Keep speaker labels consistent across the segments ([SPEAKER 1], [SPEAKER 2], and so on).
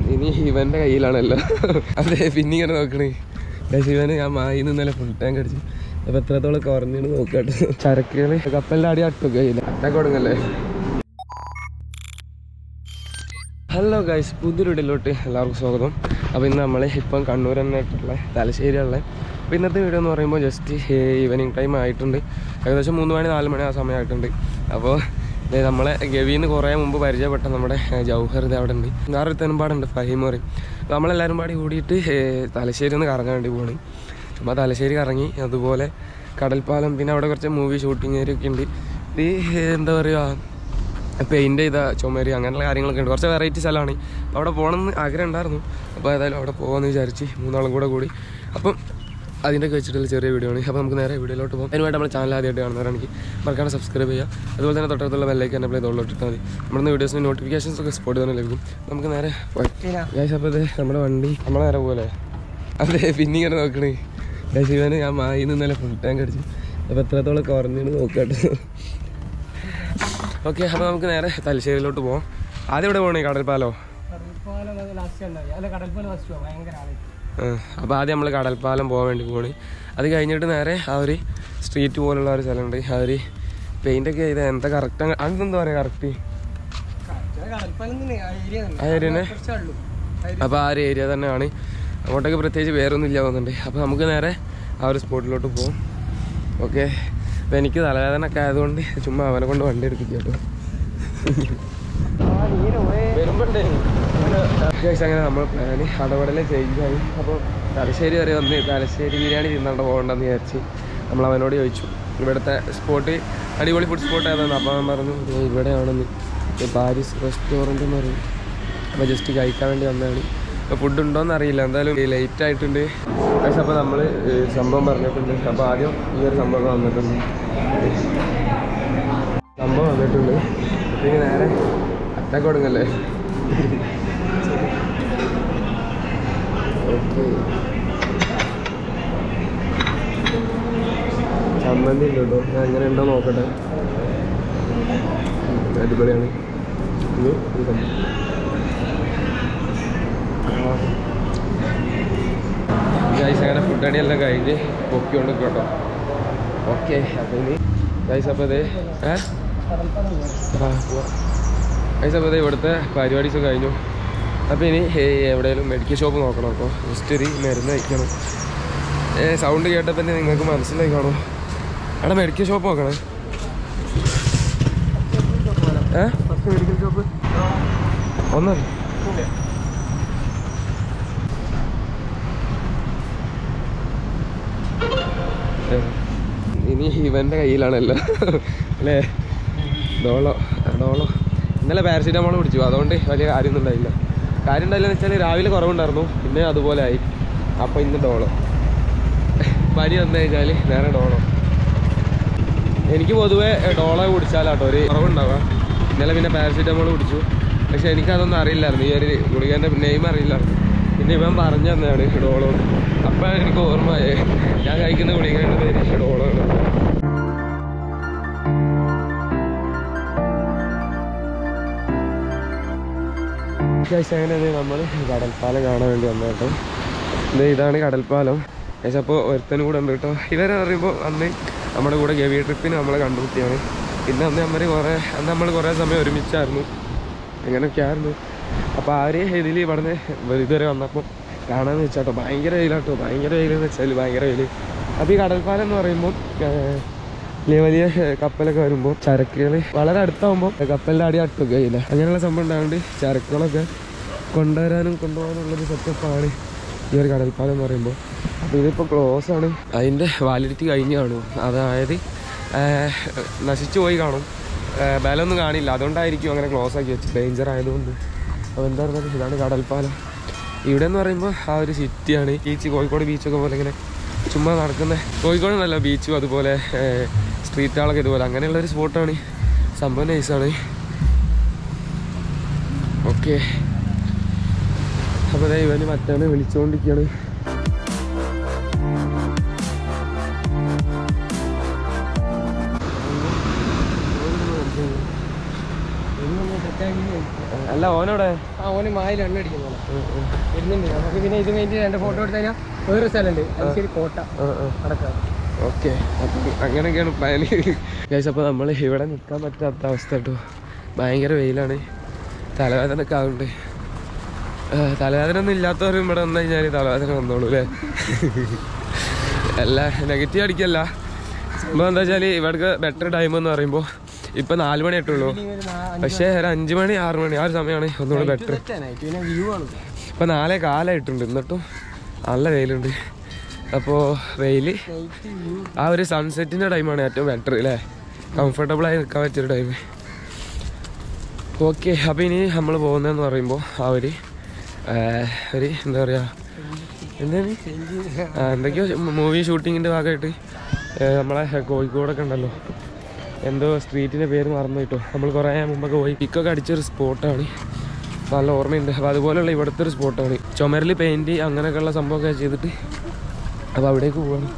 [SPEAKER 1] ഇനി ഇവന്റെ കയ്യിലാണല്ലോ അതെ പിന്നെ ഇങ്ങനെ നോക്കണേ പക്ഷേ ഇവന് ഞാൻ മായിന്ന് ഇന്നലെ ഫുൾ ടാങ്ക് അടിച്ചു അപ്പൊ എത്രത്തോളം കുറഞ്ഞു നോക്കട്ടെ ചരക്കുകള് കപ്പലിന്റെ അടി അട്ടൊക്കെ കയ്യില്ല അട്ടൊക്കെ തുടങ്ങല്ലേ ഹലോ ഗൈസ് പുതിയൊരു വീഡിയോയിലോട്ട് എല്ലാവർക്കും സ്വാഗതം അപ്പോൾ ഇന്ന് നമ്മൾ ഇപ്പം കണ്ണൂർ തന്നെയായിട്ടുള്ള തലശ്ശേരിയുള്ള അപ്പോൾ ഇന്നത്തെ വീഡിയോ എന്ന് പറയുമ്പോൾ ജസ്റ്റ് ഈവനിങ് ടൈം ആയിട്ടുണ്ട് ഏകദേശം മൂന്ന് മണി നാല് മണി ആ സമയമായിട്ടുണ്ട് അപ്പോൾ ദേ നമ്മളെ ഗവിന്ന് കുറേ മുമ്പ് പരിചയപ്പെട്ട നമ്മുടെ ഏ, ജൗഹർ ഇത് അവിടെ ഉണ്ട് വേറെ ഒരുത്തനും പാടുണ്ട് ഫഹീം പറയും അപ്പോൾ നമ്മളെല്ലാവരും പാടി കൂടിയിട്ട് ഏ, തലശ്ശേരി ഒന്ന് കറങ്ങാൻ വേണ്ടി പോകണേ ചുമ്മാ തലശ്ശേരി കറങ്ങി അതുപോലെ കടൽപ്പാലം പിന്നെ അവിടെ കുറച്ച് മൂവി ഷൂട്ടിങ് ഏരിയൊക്കെ ഉണ്ട് ഇത് എന്താ പറയുക പെയിൻറ് ചെയ്ത ചുമരി അങ്ങനെയുള്ള കാര്യങ്ങളൊക്കെ ഉണ്ട് കുറച്ച് വെറൈറ്റി സ്ഥലമാണ് അപ്പോൾ അവിടെ പോകണമെന്ന് ആഗ്രഹം ഉണ്ടായിരുന്നു അപ്പോൾ ഏതായാലും അവിടെ പോകാമെന്ന് വിചാരിച്ച് മൂന്നാളും കൂടെ കൂടി അപ്പം അതിൻ്റെയൊക്കെ വെച്ചിട്ടുള്ള ചെറിയ വീഡിയോ ആണ് അപ്പോൾ നമുക്ക് നേരെ വീഡിയോയിലോട്ട് പോകും അതിനുവേണ്ടി നമ്മൾ ചാനൽ ആദ്യമായിട്ട് കാണുന്നവരാണെങ്കിൽ മറക്കാതെ സബ്സ്ക്രൈബ് ചെയ്യുക അതുപോലെ തന്നെ തൊട്ടടുത്തുള്ള ബെല്ലൈക്ക് തന്നെ പ്ലേ തോളിലിട്ടാൽ മതി നമ്മുടെ വീഡിയോസിന് നോട്ടിഫിക്കേഷൻസ് ഒക്കെ സ്പോട്ട് തന്നെ ലഭിക്കും നമുക്ക് നേരെ ഗൈസ് അപ്പോൾ ഇത് നമ്മുടെ വണ്ടി നമ്മളെ നേരെ പോലെ അതെ പിന്നെ ഇങ്ങനെ നോക്കണേ ഗൈസ് ഇവന് ഞാൻ മായിന്ന് ഇന്നലെ ഫുൾ ടാങ്ക് അടിച്ചു അപ്പോൾ എത്രത്തോളം കുറഞ്ഞു നോക്കട്ടെ ഓക്കെ അപ്പോൾ നമുക്ക് നേരെ തലശ്ശേരിയിലോട്ട് പോകാം ആദ്യം ഇവിടെ പോകണേ കടൽപ്പാലോ അപ്പോൾ ആദ്യം നമ്മൾ കടൽപ്പാലം പോകാൻ വേണ്ടി പോകണേ അത് കഴിഞ്ഞിട്ട് നേരെ ആ ഒരു സ്ട്രീറ്റ് പോലുള്ള ഒരു സ്ഥലമുണ്ട് ആ ഒരു പെയിൻ്റൊക്കെ ചെയ്ത് എന്താ കറക്റ്റ് അതെന്താ പറയുക കറക്റ്റ് ആ ഏരിയ തന്നെ അപ്പോൾ ആ ഒരു ഏരിയ തന്നെയാണ് അങ്ങോട്ടൊക്കെ പ്രത്യേകിച്ച് വേറൊന്നും ഇല്ല തോന്നുന്നുണ്ട് അപ്പോൾ നമുക്ക് നേരെ ആ ഒരു സ്പോട്ടിലോട്ട് പോകും ഓക്കെ അപ്പോൾ എനിക്ക് തലവേദന ഒക്കെ ആയതുകൊണ്ട് ചുമ്മാ അവനെ കൊണ്ട് വണ്ടി എടുപ്പിക്കാം കേട്ടോ വരുമ്പോണ്ടേ ഗൈസ് അങ്ങനെ നമ്മൾ പ്ലാന് അടപടലെ ചേഞ്ച് ആയി അപ്പോൾ തലശ്ശേരി വരെ വന്ന് തലശ്ശേരി ബിരിയാണി തിന്നാണ്ട് പോകണ്ടെന്ന് വിചാരിച്ച് നമ്മൾ അവനോട് ചോദിച്ചു ഇവിടുത്തെ സ്പോട്ട് അടിപൊളി ഫുഡ് സ്പോട്ട് ഏതാണ് അപ്പോൾ അവൻ പറഞ്ഞു "ദേ ഇവിടെയാണെന്ന് ഇത് പാരീസ് റെസ്റ്റോറൻറ്റ് എന്ന് പറയും അപ്പോൾ ജസ്റ്റ് കഴിക്കാൻ വേണ്ടി വന്നതാണ് അപ്പോൾ ഫുഡ് ഉണ്ടോയെന്ന് അറിയില്ല എന്തായാലും ലേറ്റ് ആയിട്ടുണ്ട് പക്ഷേ അപ്പോൾ നമ്മൾ സംഭവം പറഞ്ഞിട്ടുണ്ട് അപ്പോൾ ആദ്യം ഈ ഒരു സംഭവം വന്നിട്ടുണ്ട് സംഭവം വന്നിട്ടുണ്ട് പിന്നെ നേരെ അറ്റാക്ക് കൊടുങ്ങല്ലേ ഓക്കെ ചമ്മന്തി ഉണ്ട് കേട്ടോ ഞാൻ എങ്ങനെ ഉണ്ടോ നോക്കട്ടെ ഉം, അടിപൊളിയാണ് ഇത് ഒരു സംഭവം. ഗൈസ് അങ്ങനെ ഫുഡ് അടിയെല്ലാം കഴിഞ്ഞ് പൊക്കിക്കൊണ്ട് കേട്ടോ ഓക്കെ അപ്പോൾ ഇനി ഗൈസ് അപ്പോൾ ഇത് ഏ ഗൈസ് അപ്പോൾ ഇത് ഇവിടുത്തെ പരിപാടീസ് കഴിഞ്ഞു അപ്പോൾ ഇനി എവിടെയെങ്കിലും മെഡിക്കൽ ഷോപ്പ് നോക്കണം അപ്പോൾ ജസ്റ്റ് ഒരു മരുന്ന് കഴിക്കണം ഏ സൗണ്ട് കേട്ടപ്പോൾ തന്നെ നിങ്ങൾക്ക് മനസ്സിലായി കാണും അവിടെ മെഡിക്കൽ ഷോപ്പ് നോക്കണേ ഏ മെഡിക്കൽ ഷോപ്പ് ഒന്നല്ല ഏ, ഇനി ഇവന്റെ കയ്യിലാണല്ലോ അല്ലേ ഡോളോ ആ, ഡോളോ ഇന്നലെ പാരസിറ്റമോൾ പിടിച്ചു അതുകൊണ്ട് വലിയ കാര്യമൊന്നും ഉണ്ടായില്ല കാര്യം ഉണ്ടായില്ലെന്ന് വെച്ചാൽ രാവിലെ കുറവുണ്ടായിരുന്നു പിന്നെ അതുപോലെ ആയി അപ്പോൾ ഇന്ന് ഡോളോ പനി വന്നു കഴിഞ്ഞാൽ നേരെ ഡോളോ എനിക്ക് പൊതുവേ ഡോളോ കുടിച്ചാലാട്ടോ ഒരു കുറവുണ്ടാവുക ഇന്നലെ പിന്നെ പാരസിറ്റമോൾ കുടിച്ചു പക്ഷെ എനിക്കതൊന്നും അറിയില്ലായിരുന്നു ഈ ഒരു ഗുളികേൻ്റെ നെയിം അറിയില്ലായിരുന്നു പിന്നെ ഇവൻ പറഞ്ഞു തന്നെയാണ് ഡോളോ അപ്പം എനിക്ക് ഓർമ്മയായേ ഞാൻ കഴിക്കുന്ന ഗുളികേൻ്റെ പേര് ഡോളോ ആണ് ഗൈസ് അങ്ങനെ നമ്മൾ കടൽപ്പാലം കാണാൻ വേണ്ടി വന്നത് കേട്ടോ ഇത് ഇതാണ് കടൽപ്പാലം ഗൈസ് അപ്പോൾ ഒരുത്തനും കൂടെ ഉണ്ട് കേട്ടോ ഇവരെ പറയുമ്പോൾ അന്ന് നമ്മുടെ കൂടെ ഗവി ട്രിപ്പിന് നമ്മളെ കണ്ടുമുട്ടിയാണ് പിന്നെ അന്ന് നമ്മൾ കുറേ അന്ന് നമ്മൾ കുറേ സമയം ഒരുമിച്ചായിരുന്നു അങ്ങനെയൊക്കെ ആയിരുന്നു അപ്പോൾ ആ ഒരു ഇതിൽ ഇവിടുന്ന് ഇതുവരെ വന്നപ്പോൾ കാണാമെന്ന് വെച്ചാട്ടോ ഭയങ്കര വെയിലാട്ടോ ഭയങ്കര വെയിലെന്ന് വെച്ചാൽ ഭയങ്കര വെയിൽ അപ്പോൾ ഈ കടൽപ്പാലം എന്ന് പറയുമ്പോൾ ഏർ, വലിയ വലിയ കപ്പലൊക്കെ വരുമ്പോൾ ചരക്കുകൾ വളരെ അടുത്താകുമ്പോൾ കപ്പലിൻ്റെ അടി അട്ടൊക്കെ കഴിയില്ല അങ്ങനെയുള്ള സംഭവം ഉണ്ടായതുകൊണ്ട് ചരക്കുകളൊക്കെ കൊണ്ടുവരാനും കൊണ്ടുപോകാനുള്ളൊരു സെറ്റപ്പാണ് ഈ ഒരു കടൽപ്പാലം എന്ന് പറയുമ്പോൾ അപ്പോൾ ഇതിപ്പോൾ ക്ലോസ് ആണ് അതിൻ്റെ വാലിഡിറ്റി കഴിഞ്ഞ് കാണും അതായത് ഏർ, നശിച്ചു പോയി കാണും ഏർ, ബലമൊന്നും കാണില്ല അതുകൊണ്ടായിരിക്കും അങ്ങനെ ക്ലോസ് ആക്കി വെച്ച് ഡേഞ്ചർ ആയതുകൊണ്ട് അപ്പോൾ എന്താ പറയുക ഇതാണ് കടൽപ്പാലം ഇവിടെ എന്ന് പറയുമ്പോൾ ആ ഒരു സിറ്റിയാണ് ബീച്ച് കോഴിക്കോട് ബീച്ചൊക്കെ പോലെ ഇങ്ങനെ ചുമ്മാ നടക്കുന്ന കോഴിക്കോട് നല്ല ബീച്ചും അതുപോലെ സ്ട്രീറ്റുകളൊക്കെ ഇതുപോലെ അങ്ങനെയുള്ള ഒരു സ്പോട്ടാണ് സംഭവം നൈസാണ് ഓക്കെ അപ്പോൾ ഇവന് മറ്റാണ് വിളിച്ചുകൊണ്ടിരിക്കുകയാണ് അല്ല ഓനോടെ
[SPEAKER 2] ആ ഓന് മായിൽ എണ്ണ അടിക്കുന്നു വരുന്നുണ്ട് നമുക്ക് പിന്നെ ഇത് കഴിഞ്ഞ് രണ്ട് ഫോട്ടോ എടുത്തു കഴിഞ്ഞാൽ വേറൊരു സ്ഥലമുണ്ട് അത് ശരി കോട്ട അടക്കാം
[SPEAKER 1] ഓക്കെ അപ്പം അങ്ങനെയൊക്കെയാണ് പ്ലാൻ ഗൈസ് അപ്പോൾ നമ്മൾ ഇവിടെ നിൽക്കാൻ പറ്റാത്ത അവസ്ഥ കേട്ടോ ഭയങ്കര വെയിലാണ് തലവേദന ഒക്കെ ആവുന്നുണ്ട് ആ, തലവേദന ഒന്നും ഇല്ലാത്തവരും ഇവിടെ വന്നു കഴിഞ്ഞാൽ തലവേദന വന്നോളൂ അല്ലേ അല്ല നെഗറ്റീവ് അടിക്കല്ല സംഭവം എന്താ വെച്ചാൽ ഇവിടേക്ക് ബെറ്റർ ടൈം എന്ന് പറയുമ്പോൾ ഇപ്പം നാല് മണി ആയിട്ടുള്ളൂ പക്ഷേ ഒരു അഞ്ച് മണി ആറ് മണി ആ ഒരു സമയമാണ് ഒന്നുകൂടി ബെറ്റർ
[SPEAKER 2] പിന്നെ വ്യൂ ആണ്
[SPEAKER 1] ഇപ്പം നാലേ കാലമായിട്ടുണ്ട് എന്നിട്ടും നല്ല വെയിലുണ്ട് അപ്പോൾ വെയിൽ
[SPEAKER 2] നൈറ്റ് വ്യൂ
[SPEAKER 1] ആ ഒരു സൺസെറ്റിൻ്റെ ടൈമാണ് ഏറ്റവും ബെറ്റർ അല്ലേ കംഫർട്ടബിളായി നിൽക്കാൻ പറ്റിയൊരു ടൈം ഓക്കെ അപ്പോൾ ഇനി നമ്മൾ പോകുന്നതെന്ന് പറയുമ്പോൾ ആ ഒരു ആ, ഒരു എന്താ പറയുക എന്താണ് ആ, എന്തൊക്കെയോ മൂവി ഷൂട്ടിങ്ങിൻ്റെ ഭാഗമായിട്ട് ഏ, നമ്മളെ കോഴിക്കോടൊക്കെ ഉണ്ടല്ലോ എന്തോ സ്ട്രീറ്റിൻ്റെ പേര് മറന്നു കിട്ടോ നമ്മൾ കുറേ മുമ്പൊക്കെ പോയി പിക്കൊക്കെ അടിച്ചൊരു സ്പോട്ടാണ് നല്ല ഓർമ്മയുണ്ട് അപ്പോൾ അതുപോലെയുള്ള ഇവിടുത്തെ ഒരു സ്പോട്ടാണ് ചുമരിൽ പെയിൻറ്റ് അങ്ങനെയൊക്കെയുള്ള സംഭവമൊക്കെ ചെയ്തിട്ട് അപ്പോൾ അവിടേക്ക് പോവാണ്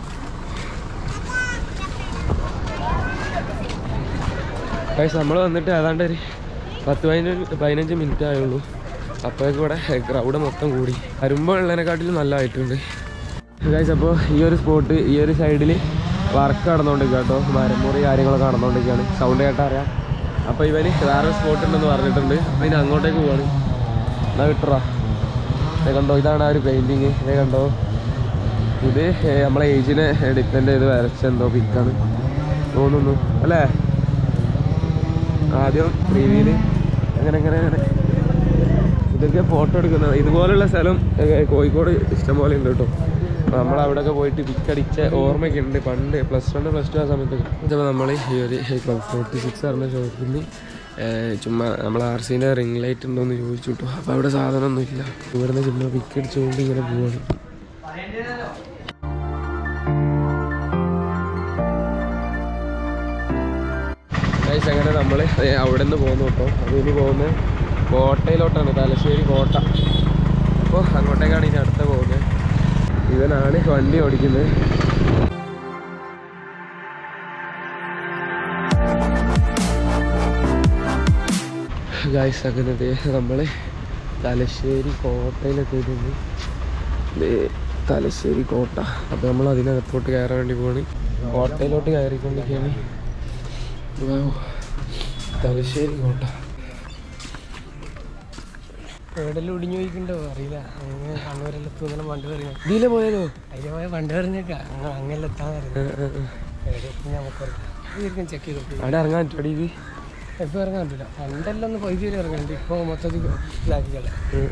[SPEAKER 1] ഗൈസ് നമ്മൾ വന്നിട്ട് ഏതാണ്ട് ഒരു പത്ത് പതിനഞ്ച് പതിനഞ്ച് മിനിറ്റ് ആയുള്ളൂ അപ്പോഴേക്കും ഇവിടെ ക്രൗഡ് മൊത്തം കൂടി വരുമ്പോൾ ഉള്ളതിനെക്കാട്ടിലും നല്ലതായിട്ടുണ്ട് ഗൈസ് അപ്പോൾ ഈ ഒരു സ്പോട്ട് ഈ ഒരു സൈഡിൽ വർക്ക് നടന്നുകൊണ്ടിരിക്കുക കേട്ടോ മരമുറി കാര്യങ്ങളൊക്കെ നടന്നുകൊണ്ടിരിക്കുകയാണ് സൗണ്ട് കേട്ടാ അറിയാം അപ്പോൾ ഇവന് വേറെ സ്പോട്ട് ഉണ്ടെന്ന് പറഞ്ഞിട്ടുണ്ട് അപ്പോൾ ഇനി അങ്ങോട്ടേക്ക് പോവാണ് എന്നാ വിട്ടറാ ഇതേ കണ്ടോ ഇതാണ് ആ ഒരു പെയിൻറ്റിങ് ഇതേ കണ്ടോ ഇത് ഏ, നമ്മളെ ഏജിനെ ഡിപ്പെൻഡ് ചെയ്ത് വരച്ച എന്തോ പിക്കാണ് തോന്നുന്നു അല്ലേ ആദ്യം പ്രീവിയില് അങ്ങനെ അങ്ങനെ അങ്ങനെ ഇതൊക്കെ ഫോട്ടോ എടുക്കുന്നത് ഇതുപോലുള്ള സ്ഥലം ഏ, കോഴിക്കോട് ഇഷ്ടംപോലെ ഉണ്ട് കേട്ടോ നമ്മൾ അവിടെയൊക്കെ പോയിട്ട് പിക്കടിച്ച ഓർമ്മയൊക്കെ ഉണ്ട് പണ്ട് പ്ലസ് വൺ പ്ലസ് ടു ആ സമയത്തൊക്കെ ഇതപ്പോൾ നമ്മൾ ഈ ഒരു ഫോർട്ടി സിക്സ് പറഞ്ഞ ഷോപ്പിൽ നിന്ന് ചുമ്മാ നമ്മൾ ആർ സീൻ്റെ റിംഗ് ലൈറ്റ് ഉണ്ടോയെന്ന് ചോദിച്ചു കേട്ടോ അപ്പോൾ അവിടെ സാധനമൊന്നും ഇല്ല ഇവിടുന്ന് ചുമ്മാ പിക്കടിച്ചുകൊണ്ട് ഇങ്ങനെ പോവാണ് ഗൈസ് അങ്ങനെ നമ്മൾ അവിടെ നിന്ന് പോകുന്നു കേട്ടോ അത് ഇനി പോകുന്നത് കോട്ടയിലോട്ടാണ് തലശ്ശേരി കോട്ട അപ്പോൾ അങ്ങോട്ടേക്കാണ് ഇനി അടുത്ത പോകുന്നത് ഇവനാണ് വണ്ടി ഓടിക്കുന്നത് ഗൈസ് അങ്ങനെ നമ്മൾ തലശ്ശേരി കോട്ടയിലെത്തിയിട്ടുണ്ട് ദേ തലശ്ശേരി കോട്ട അപ്പോൾ നമ്മൾ അതിനകത്തോട്ട് കയറാൻ വേണ്ടി പോവാണ് കോട്ടയിലോട്ട് കയറിക്കൊണ്ടിരിക്കുകയാണ് വൗ. തലശ്ശേരി കോട്ട
[SPEAKER 2] എവിടെല്ലാം ഒടിഞ്ഞു പോയിക്കുണ്ടോ അറിയില്ല അങ്ങനെ കണ്ണൂരെല്ലാം ഇന്നലെ പണ്ട് പറയുന്നത്
[SPEAKER 1] ഇതിലെ പോയാലോ
[SPEAKER 2] അതിന് പോയ പണ്ട് പറഞ്ഞേക്കാ അങ്ങനെ എത്താൻ
[SPEAKER 1] ആ, ആ, ആ.
[SPEAKER 2] നമുക്കറിയാം ചെക്ക് ചെയ്ത് നോക്കി
[SPEAKER 1] അവിടെ ഇറങ്ങാൻ പറ്റുമോ ഇത്
[SPEAKER 2] ഇപ്പൊ ഇറങ്ങാൻ പറ്റില്ല പണ്ടെല്ലാം ഒന്ന് പൈസ ഇറങ്ങുന്നുണ്ട് ഇപ്പൊ മൊത്തത്തിൽ ഇതാക്കിക്കളെ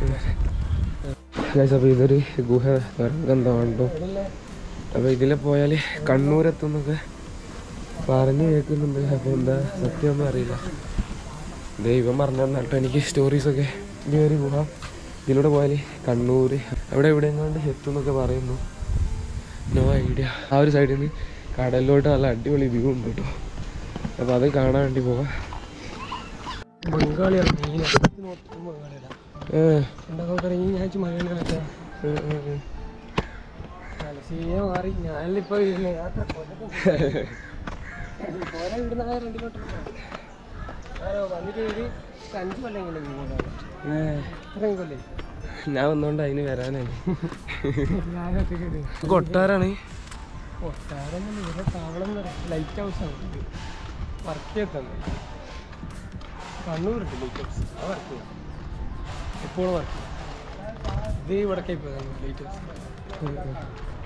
[SPEAKER 1] ഗൈസ് അപ്പോൾ ഇതൊരു ഗുഹ എന്താണ്ടോ അപ്പോൾ ഇതിലെ പോയാൽ കണ്ണൂരെത്തുന്നൊക്കെ പറഞ്ഞു കേൾക്കുന്നുണ്ട് അപ്പോൾ എന്താ സത്യമൊന്നും അറിയില്ല ദൈവം പറഞ്ഞു തന്നിട്ട് എനിക്ക് സ്റ്റോറീസൊക്കെ ഈ ഒരു ഗുഹ ഇതിലൂടെ പോയാൽ കണ്ണൂർ അവിടെ എവിടെ എങ്ങാണ്ട് എത്തും എന്നൊക്കെ പറയുന്നു നോ ഐഡിയ ആ ഒരു സൈഡിൽ നിന്ന് കടലിലോട്ട് നല്ല അടിപൊളി വ്യൂ ഉണ്ട് കേട്ടോ അപ്പോൾ അത് കാണാൻ വേണ്ടി പോവാം
[SPEAKER 2] ബംഗാളിയാണ് മെയിൻ നോക്കുമ്പോൾ ബംഗാളിയാണ്
[SPEAKER 1] ഏ,
[SPEAKER 2] എന്തൊക്കെ ഇറങ്ങി ഞാൻ മകനെ കളിക്കാം
[SPEAKER 1] ഏ, ഏ, ഏ.
[SPEAKER 2] തലശ്ശേരിയെ മാറി ഞാനിപ്പോ ഇരുന്ന് യാത്ര പോലെ ഇവിടുന്ന് ആ രണ്ട് കിലോമീറ്റർ ആരോ വന്നിട്ട് ഒരു അഞ്ച് കൊല്ലെങ്കിലും പോകുന്നതാണ്
[SPEAKER 1] ഏ,
[SPEAKER 2] ഇത്രയും കൊല്ലേ
[SPEAKER 1] ഞാൻ വന്നോണ്ട് അതിന് വരാനായി
[SPEAKER 2] ഞാനൊക്കെ
[SPEAKER 1] കൊട്ടാരാണ്
[SPEAKER 2] ഒട്ടാരം ഇവിടെ താവളം എന്ന് പറയാം ലൈറ്റ് ഹൗസ് ആണ് വർക്ക് ചെയ്തത് കണ്ണൂരുണ്ട് ലൈറ്റ് ഹൗസ് ആ വർക്ക് ചെയ്യാം എപ്പോഴും വർക്ക് ചെയ്യാം ഇത് ഇവിടേക്ക് ഇപ്പോൾ ലൈറ്റ് ഹൗസ്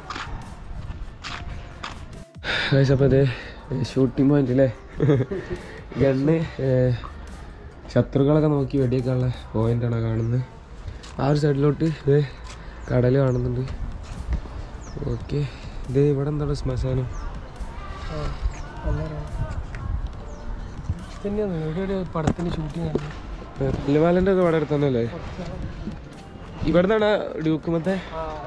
[SPEAKER 1] ഗൈസ് അപ്പോൾ ഇത് ഷൂട്ടിംഗ് പോയിന്റ് അല്ലേ ഗണ്ണ് ശത്രുക്കളൊക്കെ നോക്കി വെടിയേക്കാനുള്ള പോയിന്റാണ് കാണുന്നത് ആ ഒരു സൈഡിലോട്ട് ഇത് കടൽ കാണുന്നുണ്ട് ഓക്കെ ഇത് ഇവിടെ എന്താണ് ശ്മശാനം
[SPEAKER 2] ആ അന്നേരം തന്നെയാണ് ഇവിടെ ഒരു പടത്തിന് ഷൂട്ടിംഗ് ആണ്
[SPEAKER 1] പുല്ലുമാലൻ്റെ ഒക്കെ ഇവിടെ അടുത്ത് തന്നെ അല്ലേ ഇവിടെ നിന്നാണ് ഡ്യൂക്കുമത്തെ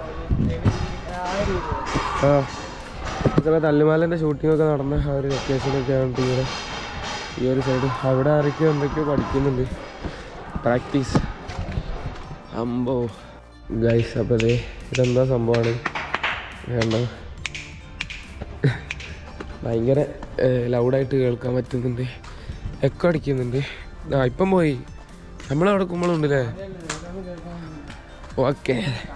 [SPEAKER 1] ആ ഇതൊക്കെ തല്ലുമാലൻ്റെ ഷൂട്ടിംഗ് ഒക്കെ നടന്ന ആ ഒരു ലൊക്കേഷനൊക്കെ ആണ് ഇവിടെ ഈ ഒരു സൈഡ് അവിടെ ആരൊക്കെയോ എന്തൊക്കെയോ പഠിക്കുന്നുണ്ട് പ്രാക്ടീസ് അമ്പോ ഗൈസ് അപ്പോൾ അതെ ഇതെന്താ സംഭവമാണ് വേണ്ട ഭയങ്കര ലൗഡായിട്ട് കേൾക്കാൻ പറ്റുന്നുണ്ട് എക്കോ അടിക്കുന്നുണ്ട് ആ ഇപ്പം പോയി നമ്മളവിടെ കുമ്പളുണ്ടല്ലേ ഓക്കെ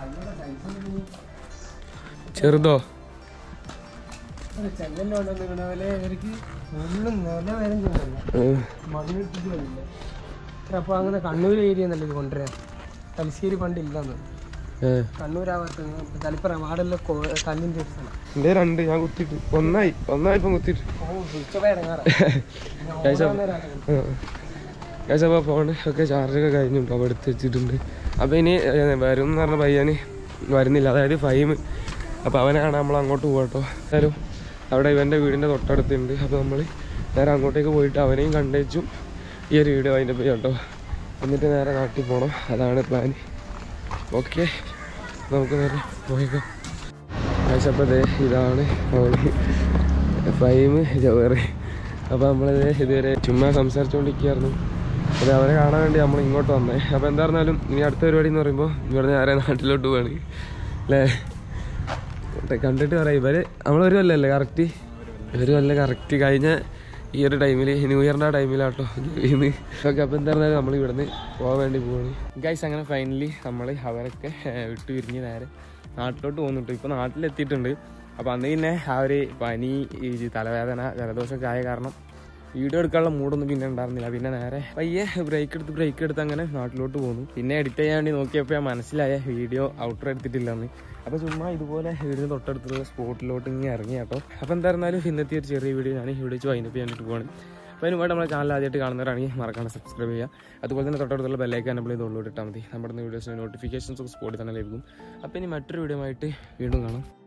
[SPEAKER 1] ചെറുതോ
[SPEAKER 2] ചെങ്ങന്നെ കൊണ്ടുവന്നിരിക്കണ പോലെ ഇവർക്ക് ഒന്നും നില വരും ചെയ്യുന്നില്ല
[SPEAKER 1] ഉം.
[SPEAKER 2] മണ്ണിട്ടിട്ട് വരില്ല അപ്പൊ അങ്ങനെ കണ്ണൂർ ഏരിയ എന്നല്ല ഇത് കൊണ്ടുവരാൻ തലശ്ശേരി പണ്ടില്ലെന്ന്
[SPEAKER 1] ഏ.
[SPEAKER 2] കണ്ണൂർ ആ ഭാഗത്ത് തലപ്പുറം ആടെല്ലാം കൊ- കല്ലിന്റെ ഒരു സ്ഥലം
[SPEAKER 1] എന്റെ രണ്ട് ഞാൻ കുത്തിയിട്ട് ഒന്നായി ഒന്നായി ഇപ്പം കുത്തിയിട്ട്
[SPEAKER 2] ഓ ഉച്ചപ്പോ ഇടങ്ങാറാ
[SPEAKER 1] അപ്പോൾ ഫോണ് ഒക്കെ ചാർജൊക്കെ കഴിഞ്ഞിട്ടുണ്ട് അപ്പോൾ എടുത്ത് വെച്ചിട്ടുണ്ട് അപ്പോൾ ഇനി ഏ, വരും എന്ന് പറഞ്ഞ പയ്യന് വരുന്നില്ല അതായത് ഫൈം അപ്പോൾ അവനെ കാണാൻ നമ്മൾ അങ്ങോട്ട് പോകട്ടോ എന്തായാലും അവിടെ ഇവൻ്റെ വീടിൻ്റെ തൊട്ടടുത്തുണ്ട് അപ്പോൾ നമ്മൾ നേരെ അങ്ങോട്ടേക്ക് പോയിട്ട് അവനെയും കണ്ടേച്ചും ഈ ഒരു വീഡിയോ അതിൻ്റെ പോയി കേട്ടോ എന്നിട്ട് നേരെ നാട്ടിൽ പോകണം അതാണ് പ്ലാൻ ഓക്കെ നമുക്ക് നേരെ പോയേക്കാം അപ്പോൾ ദേ ഇതാണ് ഫൈം ജവറി അപ്പോൾ നമ്മളിത് ഇതുവരെ ചുമ്മാ സംസാരിച്ചുകൊണ്ടിരിക്കുകയായിരുന്നു അപ്പോൾ അവരെ കാണാൻ വേണ്ടി നമ്മൾ ഇങ്ങോട്ട് വന്നേ അപ്പോൾ എന്താ പറഞ്ഞാലും ഇനി അടുത്ത പരിപാടി എന്ന് പറയുമ്പോൾ ഇവിടെ നേരെ നാട്ടിലോട്ട് പോവാണ് അല്ലേ മറ്റേ കണ്ടിട്ട് പറയാം ഇവര് നമ്മൾ ഒരു കൊല്ലല്ലേ കറക്റ്റ് ഒരു കൊല്ലം കറക്റ്റ് കഴിഞ്ഞ ഈ ഒരു ടൈമിൽ ന്യൂ ഇയറിൻ്റെ ആ ടൈമിലാട്ടോ ഇന്ന് ഓക്കെ അപ്പോൾ എന്താ പറഞ്ഞാൽ നമ്മൾ ഇവിടുന്ന് പോകാൻ വേണ്ടി പോവാണ് ഗൈസ് അങ്ങനെ ഫൈനലി നമ്മൾ അവരൊക്കെ ഏർ, വിട്ട് പിരിഞ്ഞ് നേരെ നാട്ടിലോട്ട് പോകുന്നുണ്ട് ഇപ്പോൾ നാട്ടിലെത്തിയിട്ടുണ്ട് അപ്പോൾ അന്ന് പിന്നെ ആ ഒരു പനി ഈ തലവേദന ജലദോഷമൊക്കെ ആയ കാരണം വീഡിയോ എടുക്കാനുള്ള മൂഡൊന്നും പിന്നെ ഉണ്ടായിരുന്നില്ല പിന്നെ നേരെ പയ്യെ ബ്രേക്ക് എടുത്ത് ബ്രേക്ക് എടുത്ത് അങ്ങനെ നാട്ടിലോട്ട് പോന്നു പിന്നെ എഡിറ്റ് ചെയ്യാൻ വേണ്ടി നോക്കിയപ്പോൾ ഞാൻ മനസ്സിലായ വീഡിയോ ഔട്ടർ എടുത്തിട്ടില്ലെന്ന് അപ്പോൾ ചുമ്മാ ഇതുപോലെ വീടിന് തൊട്ടടുത്തുള്ള സ്പോട്ടിലോട്ട് ഇങ്ങനെ ഇറങ്ങി കേട്ടോ അപ്പോൾ എന്തായിരുന്നാലും ഇന്നത്തെ ഒരു ചെറിയ വീഡിയോ ഞാൻ ഇവിടെ വെച്ച് വൈൻഡപ്പ് ചെയ്യാനായിട്ട് പോവാണ് അപ്പോൾ അതിന് നമ്മുടെ ചാനൽ ആദ്യമായിട്ട് കാണുന്നവരാണെങ്കിൽ മറക്കാണ്ട് സബ്സ്ക്രൈബ് ചെയ്യുക അതുപോലെ തന്നെ തൊട്ടടുത്തുള്ള ബെല്ലൈക്കാൻ നമ്മൾ ഇത് ഉള്ളോട്ട് ഇട്ടാൽ മതി നമ്മുടെ വീഡിയോസിന് നോട്ടിഫിക്കേഷൻസ് ഒക്കെ സ്പോട്ടിൽ തന്നെ ലഭിക്കും അപ്പോൾ ഇനി മറ്റൊരു വീഡിയോ ആയിട്ട് വീണ്ടും കാണാം